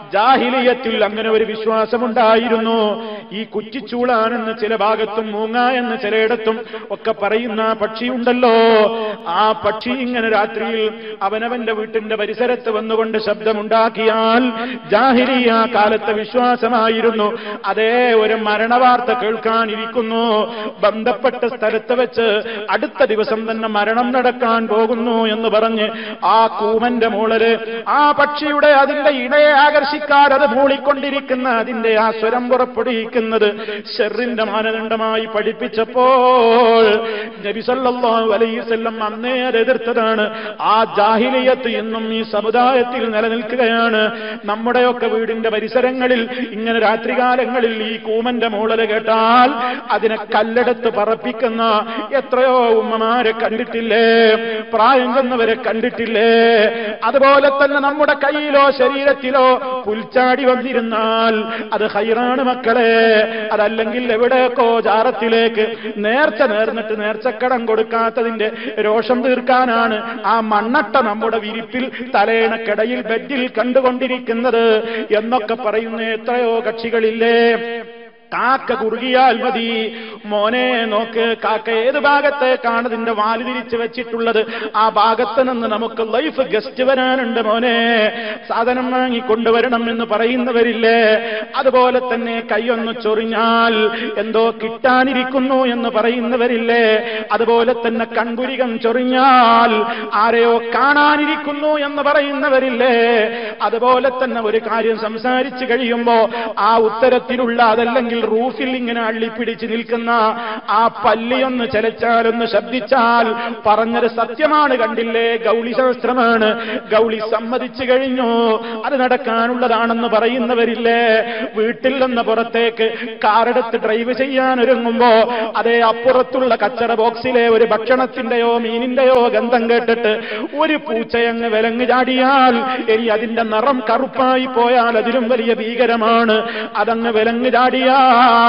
ജാഹിലിയത്തിൽ അങ്ങനെ ഒരു വിശ്വാസമുണ്ടായിരുന്നു ഈ കുറ്റിച്ചൂളാനെന്ന് ചില ഭാഗത്തും മൂങ്ങ എന്ന് ചിലയിടത്തും ഒക്കെ പറയുന്ന ആ പക്ഷിയുണ്ടല്ലോ ആ പക്ഷി ഇങ്ങനെ രാത്രിയിൽ അവനവന്റെ വീട്ടിന്റെ പരിസരത്ത് വന്നുകൊണ്ട് ശബ്ദമുണ്ടാക്കിയാൽ ജാഹിലിയ കാലത്തെ വിശ്വാസമായിരുന്നു അതേ ഒരു മരണവാർത്ത കേൾക്കാനിരിക്കുന്നു ബന്ധപ്പെട്ട സ്ഥലത്ത് വെച്ച് അടുത്ത ദിവസം തന്നെ മരണം നടക്കാൻ പോകുന്നു എന്ന് പറഞ്ഞ് ആ കൂമന്റെ മുകളില് ആ പക്ഷിയുടെ അതിന്റെ ഇണയെ ആകർഷിക്കാൻ അത് മൂളിക്കൊണ്ടിരിക്കുന്ന അതിന്റെ ആ സ്വരം പുറപ്പെടുവിക്കുന്നത് ഷെറിന്റെ മാനദണ്ഡമായി പഠിപ്പിച്ചപ്പോൾ നബി സല്ലല്ലാഹു അലൈഹി വസല്ലം അന്നേ അത് എതിർത്തതാണ് ആ ജാഹിലിയത്ത് ഇന്നും ഈ സമുദായത്തിൽ നിലനിൽക്കുകയാണ് നമ്മുടെയൊക്കെ വീടിന്റെ പരിസരങ്ങളിൽ ഇങ്ങനെ രാത്രികാലങ്ങളിൽ ഈ കൂമന്റെ മൂളല് കേട്ടാൽ അതിനെ കല്ലെടുത്ത് പറപ്പിക്കുന്ന എത്രയോ ഉമ്മമാരെ കണ്ടിട്ടില്ലേ പ്രായം ചെന്നവരെ കണ്ടിട്ടില്ലേ അതുപോലെ തന്നെ നമ്മുടെ കയ്യിലോ ശരീരത്തിലോ പുൽച്ചാടി വന്നിരുന്നാൽ അത് ഹൈറാണ് മക്കളെ അതല്ലെങ്കിൽ എവിടെയൊക്കെ ജാറത്തിലേക്ക് നേർച്ച നേർന്നിട്ട് നേർച്ചക്കടം കൊടുക്കാത്തതിന്റെ രോഷം തീർക്കാനാണ് ആ മണ്ണട്ട നമ്മുടെ വിരിപ്പിൽ തലേണക്കിടയിൽ ബെഡിൽ കണ്ടുകൊണ്ടിരിക്കുന്നത് എന്നൊക്കെ പറയുന്ന എത്രയോ കക്ഷികളില്ലേ കാക്ക കുറുകിയാൽ മതി മോനെ നോക്ക് കാക്ക ഏത് ഭാഗത്തേക്കാണ് ഇതിന്റെ വാല് തിരിച്ചു വെച്ചിട്ടുള്ളത് ആ ഭാഗത്ത് നിന്ന് നമുക്ക് ലൈഫ് ഗസ്റ്റ് വരാനുണ്ട് മോനെ സാധനം വാങ്ങി കൊണ്ടുവരണം എന്ന് പറയുന്നവരില്ലേ അതുപോലെ തന്നെ കൈയൊന്ന് ചൊറിഞ്ഞാൽ എന്തോ കിട്ടാനിരിക്കുന്നു എന്ന് പറയുന്നവരില്ലേ അതുപോലെ തന്നെ കൺകുരികം ചൊറിഞ്ഞാൽ ആരെയോ കാണാനിരിക്കുന്നു എന്ന് പറയുന്നവരില്ലേ അതുപോലെ തന്നെ ഒരു കാര്യം സംസാരിച്ചു കഴിയുമ്പോ ആ ഉത്തരത്തിലുള്ള അതല്ലെങ്കിൽ റൂഫിൽ ഇങ്ങനെ അള്ളിപ്പിടിച്ച് നിൽക്കുന്ന ആ പല്ലിയൊന്ന് ചലച്ചാലൊന്ന് ശബ്ദിച്ചാൽ പറഞ്ഞത് സത്യമാണ് കണ്ടില്ലേ ഗൗളി ശാസ്ത്രമാണ് ഗൗളി സമ്മതിച്ചു കഴിഞ്ഞു അത് നടക്കാനുള്ളതാണെന്ന് പറയുന്നവരില്ലേ വീട്ടിൽ നിന്ന് പുറത്തേക്ക് കാറെടുത്ത് ഡ്രൈവ് ചെയ്യാൻ ഒരുങ്ങുമ്പോ അതേ അപ്പുറത്തുള്ള കച്ചറ ബോക്സിലെ ഒരു ഭക്ഷണത്തിന്റെയോ മീനിന്റെയോ ഗന്ധം കേട്ടിട്ട് ഒരു പൂച്ചയങ്ങ് വിലങ്ങ് ചാടിയാൽ ഇനി അതിന്റെ നിറം കറുപ്പായി പോയാൽ അതിലും വലിയ ഭീകരമാണ് അതങ്ങ് വിലങ്ങ് ചാടിയാൽ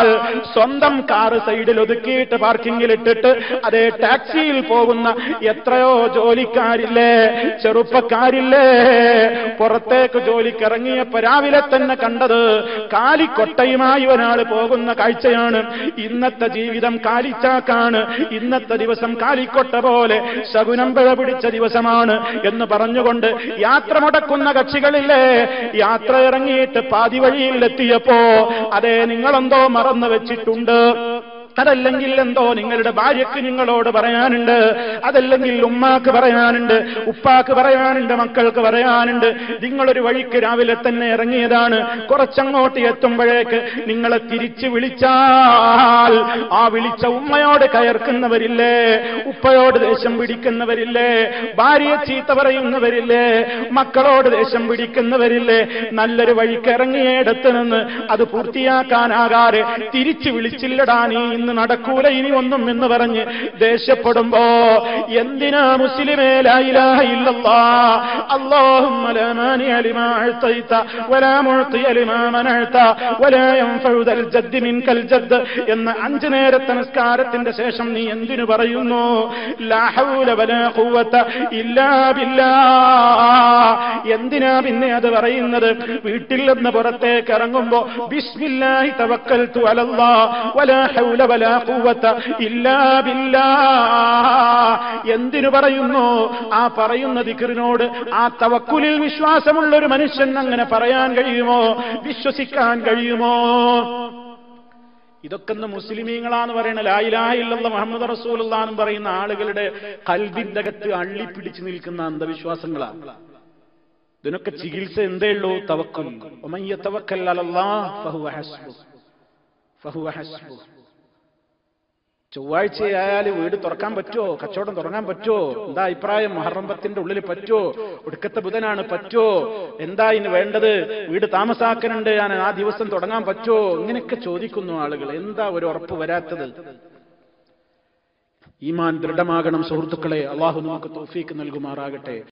സ്വന്തം കാറ് സൈഡിൽ ഒതുക്കിയിട്ട് പാർക്കിങ്ങിൽ ഇട്ടിട്ട് അതേ ടാക്സിയിൽ പോകുന്ന എത്രയോ ജോലിക്കാരില്ലേ ചെറുപ്പക്കാരില്ലേ പുറത്തേക്ക് ജോലിക്കിറങ്ങിയപ്പോ രാവിലെ തന്നെ കണ്ടത് കാലിക്കൊട്ടയുമായി ഒരാൾ പോകുന്ന കാഴ്ചയാണ് ഇന്നത്തെ ജീവിതം കാലിച്ചാക്കാണ് ഇന്നത്തെ ദിവസം കാലിക്കൊട്ട പോലെ ശകുനം പിഴ പിടിച്ച ദിവസമാണ് എന്ന് പറഞ്ഞുകൊണ്ട് യാത്ര മുടക്കുന്ന കക്ഷികളില്ലേ യാത്ര ഇറങ്ങിയിട്ട് പാതി വഴിയിൽ എത്തിയപ്പോ അതെ നിങ്ങളെന്തോ മറന്നു വെച്ചിട്ടുണ്ട് അതല്ലെങ്കിൽ എന്തോ നിങ്ങളുടെ ഭാര്യയ്ക്ക് നിങ്ങളോട് പറയാനുണ്ട് അതല്ലെങ്കിൽ ഉമ്മാക്ക് പറയാനുണ്ട് ഉപ്പാക്ക് പറയാനുണ്ട് മക്കൾക്ക് പറയാനുണ്ട് നിങ്ങളൊരു വഴിക്ക് രാവിലെ തന്നെ ഇറങ്ങിയതാണ് കുറച്ചങ്ങോട്ട് എത്തുമ്പോഴേക്ക് നിങ്ങളെ തിരിച്ചു വിളിച്ചാൽ ആ വിളിച്ച ഉമ്മയോട് കയർക്കുന്നവരില്ലേ ഉപ്പയോട് ദേഷ്യം പിടിക്കുന്നവരില്ലേ ഭാര്യയെ ചീത്ത പറയുന്നവരില്ലേ മക്കളോട് ദേഷ്യം പിടിക്കുന്നവരില്ലേ നല്ലൊരു വഴിക്ക് ഇറങ്ങിയിടത്ത് നിന്ന് അത് പൂർത്തിയാക്കാനാകാതെ തിരിച്ചു വിളിച്ചില്ലടാ നീ ഇന്ന് നടക്കൂല ഇനി ഒന്നും എന്ന് പറഞ്ഞ് ദേഷ്യപ്പെടുമ്പോ എന്തിനാ മുസ്ലിമേ ലായിലാഹ ഇല്ലല്ലാ اللهم لا مانع لما أعطيت ولا معطي لما منعت ولا ينفع ذا الجد منك الجد എന്ന അഞ്ചു നേരത്തെ നിസ്കാരത്തിന്റെ ശേഷം നീ എന്തിനു പറയുന്നു ലാ ഹൗല വലാ ഖുവത ഇല്ലാ ബില്ലാ എന്തിനാ പിന്നെ അത് പറയുന്നത് വീട്ടിൽ നിന്ന് പുറത്തേക്ക് ഇറങ്ങുമ്പോ ബിസ്മില്ലാഹി തവക്കൽതു അലല്ലാ വലാ ഹൗല വലാ ഖുവത ഇല്ലാ ബില്ലാ എന്തിനു പറയുന്നു ആ പറയുന്ന ദിക്റിനോട് ആ തവക്കുലിൽ വിശ്വാസമുള്ള ഒരു മനുഷ്യൻ അങ്ങനെ പറയാൻ കഴിയുമോ വിശ്വസിക്കാൻ കഴിയുമോ ഇതൊക്കെ ഇന്ന് മുസ്ലിമീങ്ങളാന്ന് പറയുന്ന ലായിലായില്ല മുഹമ്മദ് റസൂലെന്ന് പറയുന്ന ആളുകളുടെ കൽവിന്റെ അകത്ത് അള്ളിപ്പിടിച്ചു നിൽക്കുന്ന അന്ധവിശ്വാസങ്ങളാണ് ഇതിനൊക്കെ ചികിത്സ എന്തേ ഉള്ളൂ തവക്കൽ ഒമയ്യ തവക്കൽ അലല്ലാഹ് ഫഹുവ ഹസ്ബു ഫഹുവ ഹസ്ബു ചൊവ്വാഴ്ചയായാൽ വീട് തുറക്കാൻ പറ്റുമോ കച്ചവടം തുടങ്ങാൻ പറ്റുമോ എന്താ അഭിപ്രായം മഹറമ്പത്തിന്റെ ഉള്ളിൽ പറ്റുമോ ഒടുക്കത്തെ ബുധനാണ് പറ്റുമോ എന്താ ഇനി വേണ്ടത് വീട് താമസാക്കനുണ്ട് ഞാൻ ആ ദിവസം തുടങ്ങാൻ പറ്റുമോ ഇങ്ങനെയൊക്കെ ചോദിക്കുന്നു ആളുകൾ എന്താ ഒരു ഉറപ്പ് വരാത്തത് ഈമാൻ ദൃഢമാകണം സുഹൃത്തുക്കളെ അള്ളാഹു നമുക്ക് തോഫീക്ക് നൽകുമാറാകട്ടെ